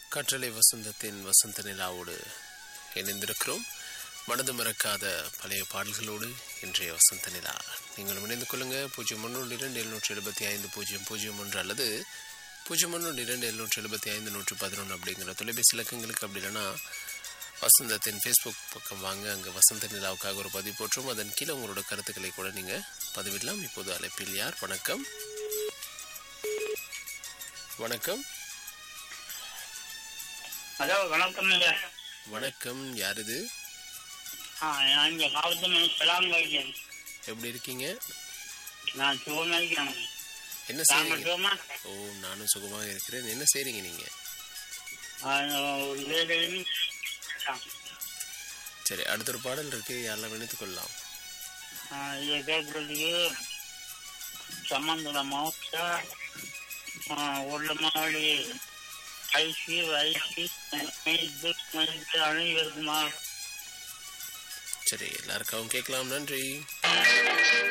கற்றலை வசந்தத்தின் வசந்த நிலாவோடு இணைந்திருக்கிறோம் மனது மறக்காத பழைய பாடல்களோடு இன்றைய வசந்த நிலா நீங்களும் இணைந்து கொள்ளுங்க பூஜ்ஜியம் ஒன்று இரண்டு எழுநூற்றி எழுபத்தி ஐந்து பூஜ்ஜியம் பூஜ்ஜியம் ஒன்று அல்லது பூஜ்ஜியம் ஒன்று இரண்டு எழுநூற்றி எழுபத்தி ஐந்து நூற்றி பதினொன்று அப்படிங்கிற தொலைபேசி இலக்கங்களுக்கு அப்படி இல்லைன்னா வசந்தத்தின் ஃபேஸ்புக் பக்கம் வாங்க அங்கே வசந்த நிலாவுக்காக ஒரு பதிவு போற்றும் அதன் கீழே உங்களோட கருத்துக்களை கூட நீங்கள் பதிவிடலாம் இப்போது அழைப்பில் யார் வணக்கம் வணக்கம் ஹலோ வணக்கம் ஐயா வணக்கம் யார் இது ஆ நான் இங்கே காவல்துறை செலாம் வைக்கிறேன் எப்படி இருக்கீங்க நான் சுகமாக்கிறேன் என்ன நான் செய்றீங்க மட்டுமா ஓ நானும் சுகமாக இருக்கிறேன் என்ன செய்றீங்க நீங்க ஒரு வேலையும் சரி அடுத்த ஒரு பாடல் இருக்கு யாரெல்லாம் இணைத்துக் கொள்ளலாம் இதை கேட்குறதுக்கு சம்பந்தம் மோட்சா உள்ள மாவடி ஐசி வைசி அனைவருக்குமா சரி எல்லாருக்காகவும் கேட்கலாம் நன்றி